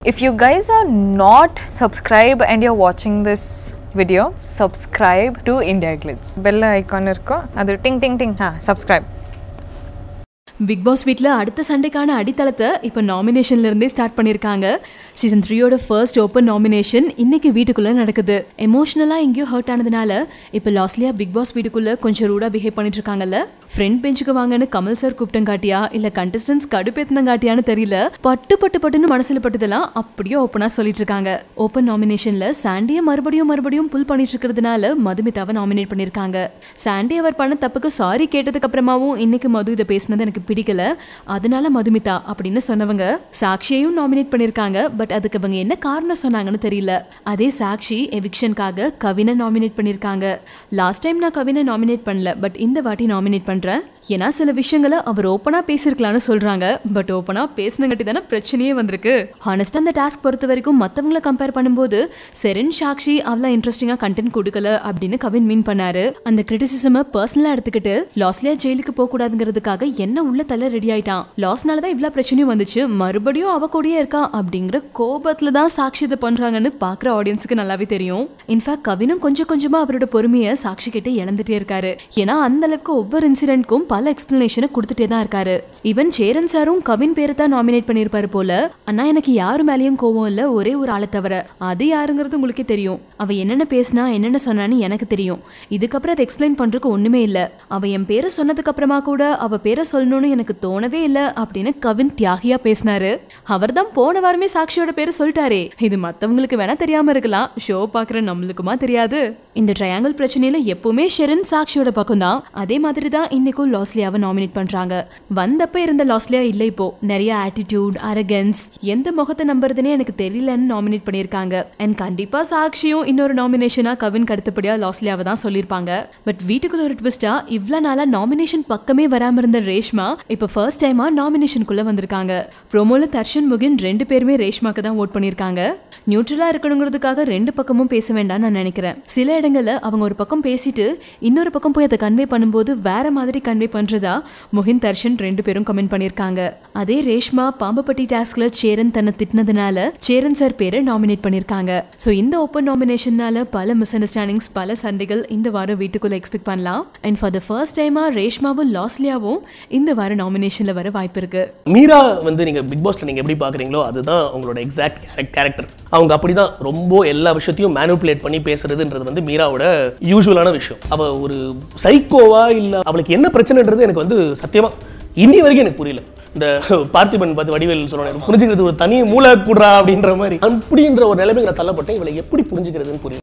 If you guys are not subscribed and you're watching this video, subscribe to India Glitz. Bell icon இருக்கோ அது ding ding ding ஆ subscribe. Bigg Boss வீட்டில் அடுத்த சண்டைக்கான அடித்தளத்தை இப்போ நாமினேஷன்ல இருந்தே ஸ்டார்ட் பண்ணியிருக்காங்க சீசன் த்ரீயோட ஃபர்ஸ்ட் ஓப்பன் நாமினேஷன் இன்னைக்கு வீட்டுக்குள்ளே நடக்குது எமோஷனலாக எங்கேயோ ஹர்ட் ஆனதுனால இப்போ லாஸ்ட்லியா பிக் பாஸ் வீட்டுக்குள்ளே கொஞ்சம் ரூடாக பிஹேவ் பண்ணிட்டு இருக்காங்கல்ல ஃப்ரெண்ட் பெஞ்சுக்கு வாங்கன்னு கமல் சார் கூப்பிட்டங்காட்டியா இல்லை கண்டஸ்டன்ஸ் கடுப்பேத்தினங்காட்டியான்னு தெரியல பட்டு பட்டு பட்டுன்னு மனசில் பட்டதெல்லாம் அப்படியே ஓப்பனாக சொல்லிட்டு இருக்காங்க ஓப்பன் நாமினேஷனில் சாண்டியை மறுபடியும் மறுபடியும் புல் பண்ணிட்டு இருக்கிறதுனால மதுமிதாவை நாமினேட் பண்ணியிருக்காங்க சாண்டி அவர் பண்ண தப்புக்கு சாரி கேட்டதுக்கு அப்புறமாவும் இன்னைக்கு மது இதை பேசினது எனக்கு பிடிக்கல அதனால மதுமிதா அப்படின்னு சொன்னவங்க சாக்ஷியையும் நாமினேட் பண்ணியிருக்காங்க பட் அதுக்கு இவங்க என்ன காரணம் சொன்னாங்கன்னு தெரியல அதே சாக்ஷி எவிக்ஷனுக்காக கவினை நாமினேட் பண்ணியிருக்காங்க லாஸ்ட் டைம் நான் கவினை நாமினேட் பண்ணல பட் இந்த வாட்டி நாமினேட் பண்றேன் ஏன்னா சில விஷயங்களை அவர் ஓப்பனா பேசியிருக்கலாம்னு சொல்றாங்க பட் ஓப்பனா பேசினங்காட்டி தானே பிரச்சனையே வந்திருக்கு ஹானஸ்டா அந்த டாஸ்க் பொறுத்த வரைக்கும் மற்றவங்கள கம்பேர் பண்ணும்போது செரின் சாக்ஷி அவ்வளோ இன்ட்ரெஸ்டிங்காக கண்டென்ட் கொடுக்கல அப்படின்னு கவின் மீன் பண்ணாரு அந்த கிரிட்டிசிசமை பர்சனலாக எடுத்துக்கிட்டு லாஸ்லியா ஜெயிலுக்கு போகக்கூடாதுங்கிறதுக்காக என்ன உள்ள தள்ள ரெடி ஆயிட்டான் லாஸ்னால தான் இவ்வளோ பிரச்சனையும் வந்துச்சு மறுபடியும் அவ கூடயே இருக்கா அப்படிங்கிற கோபத்துல தான் சாக்ஷி இதை பண்றாங்கன்னு பார்க்குற ஆடியன்ஸுக்கு நல்லாவே தெரியும் இன்ஃபேக்ட் கவினும் கொஞ்சம் கொஞ்சமா அவரோட பொறுமையை சாக்ஷி கிட்ட இழந்துட்டே இருக்காரு ஏன்னா அந்த அளவுக்கு ஒவ்வொரு இன்சிடென்ட்க்கும் பல எக்ஸ்பிளனேஷனை கொடுத்துட்டே தான் இருக்காரு ஈவன் சேரன் சாரும் கவின் பேரை தான் நாமினேட் பண்ணியிருப்பாரு போல ஆனா எனக்கு யாரு மேலேயும் கோவம் இல்ல ஒரே ஒரு ஆளை தவிர அது யாருங்கிறது உங்களுக்கே தெரியும் அவ என்னென்ன பேசினா என்னென்ன சொன்னான்னு எனக்கு தெரியும் இதுக்கப்புறம் அதை எக்ஸ்பிளைன் பண்றதுக்கு ஒண்ணுமே இல்ல அவ என் பேரை சொன்னதுக்கு அப்புறமா கூட அவ பேரை சொல்லணும்னு எனக்கு தோணவே இல்ல அப்படின்னு கவின் தியாகியா பேசினாரு அவர் தான் போன வாரமே சாக்ஷியோட பேரை சொல்லிட்டாரே இது மத்தவங்களுக்கு வேணா தெரியாம இருக்கலாம் ஷோ பாக்குற நம்மளுக்குமா தெரியாது இந்த ட்ரையாங்கிள் பிரச்சனையில எப்பவுமே ஷெரின் சாக்ஷியோட பக்கம் தான் அதே மாதிரி தான் இன்னைக்கும் லாஸ்லியாவை நாமினேட் பண்றாங்க வந்தப்ப இருந்த லாஸ்லியா இல்ல இப்போ நிறைய ஆட்டிடியூட் அரகன்ஸ் எந்த முகத்தை நம்புறதுனே எனக்கு தெரியலன்னு நாமினேட் பண்ணியிருக்காங்க அண்ட் கண்டிப்பா சாக்ஷியும் இன்னொரு நாமினேஷனா கவின் அடுத்தபடியா லாஸ்லியாவை தான் சொல்லியிருப்பாங்க பட் வீட்டுக்குள்ள ஒரு ட்விஸ்டா இவ்வளோ நாளா நாமினேஷன் பக்கமே வராம இருந்த ரேஷ்மா இப்போ ஃபர்ஸ்ட் டைமா நாமினேஷனுக்குள்ள வந்திருக்காங்க ப்ரோமோல தர்ஷன் முகின் ரெண்டு பேருமே ரேஷ்மாக்கு தான் ஓட் பண்ணியிருக்காங்க நியூட்ரலா இருக்கணுங்கிறதுக்காக ரெண்டு பக்கமும் பேச வேண்டாம்னு நான் நினைக்கிறேன் சில இடங்கள்ல அவங்க ஒரு பக்கம் பேசிட்டு இன்னொரு பக்கம் போய் அதை கன்வே பண்ணும்போது வேற மாதிரி கன்வே பண்றதா முகின் தர்ஷன் ரெண்டு பேரும் கமெண்ட் பண்ணியிருக்காங்க அதே ரேஷ்மா பாம்பப்பட்டி டாஸ்க்ல சேரன் தன்னை திட்டினதுனால சேரன் சார் பேரை நாமினேட் பண்ணியிருக்காங்க ஸோ இந்த ஓப்பன் நாமினேஷனால பல மிஸ் அண்டர்ஸ்டாண்டிங்ஸ் பல சண்டைகள் இந்த வாரம் வீட்டுக்குள்ள எக்ஸ்பெக்ட் பண்ணலாம் அண்ட் ஃபார் த ஃபர்ஸ்ட் டைமா ரேஷ்மாவும் லாஸ்லியாவும் இந்த வாரம் நாமினேஷன்ல வர வாய்ப்பு இருக்கு மீரா வந்து நீங்க பிக் பாஸ்ல நீங்க எப்படி பாக்குறீங்களோ அதுதான் அவங்களோட எக்ஸாக்ட் கேரக்டர் அவங்க அப்படிதான் ரொம்ப எல்லா விஷயத்தையும் மேனுப்புலேட் பண்ணி பேசுறதுன்றது வந்து மீராவோட யூஸ்வலான விஷயம் அவ ஒரு சைக்கோவா இல்ல அவளுக்கு என்ன பிரச்சனைன்றது எனக்கு வந்து சத்தியமா இன்னி வரைக்கும் எனக்கு புரியல இந்த பார்த்திபன் பார்த்து வடிவேல் சொல்லுவாங்க புரிஞ்சுக்கிறது ஒரு தனி மூளை கூடுறா அப்படின்ற மாதிரி அப்படின்ற ஒரு நிலைமைக்கு நான் தள்ளப்பட்டேன் இவளை எப்படி புரிஞ்சுக்கிறதுன்னு புரியல